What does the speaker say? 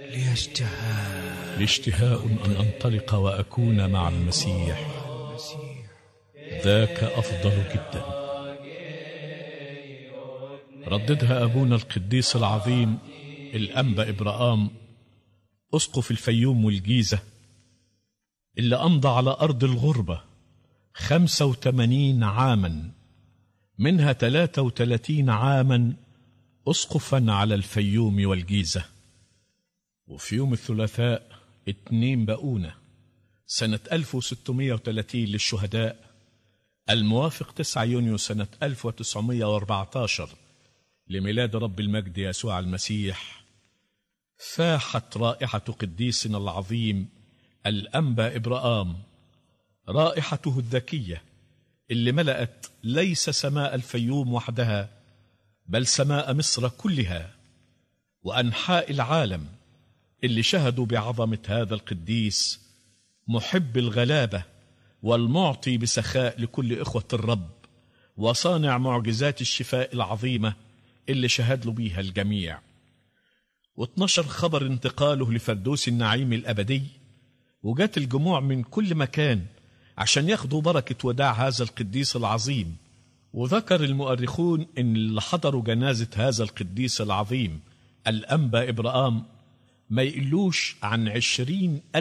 لي اشتهاء لاشتهاء أن أنطلق وأكون مع المسيح ذاك أفضل جدا رددها أبونا القديس العظيم الأنبا إبراهام أسقف الفيوم والجيزة اللي أمضى على أرض الغربة خمسة وثمانين عاما منها ثلاثة وثلاثين عاما أسقفا على الفيوم والجيزة وفي يوم الثلاثاء اتنين بقونة سنة 1630 للشهداء الموافق 9 يونيو سنة 1914 لميلاد رب المجد يسوع المسيح فاحت رائحة قديسنا العظيم الأنبا إبراهام رائحته الذكية اللي ملأت ليس سماء الفيوم وحدها بل سماء مصر كلها وأنحاء العالم اللي شهدوا بعظمة هذا القديس محب الغلابة والمعطي بسخاء لكل إخوة الرب وصانع معجزات الشفاء العظيمة اللي شهد له بيها الجميع واتنشر خبر انتقاله لفردوس النعيم الأبدي وجات الجموع من كل مكان عشان ياخدوا بركة وداع هذا القديس العظيم وذكر المؤرخون ان اللي حضروا جنازة هذا القديس العظيم الأنبا إبراهام ما يقلوش عن عشرين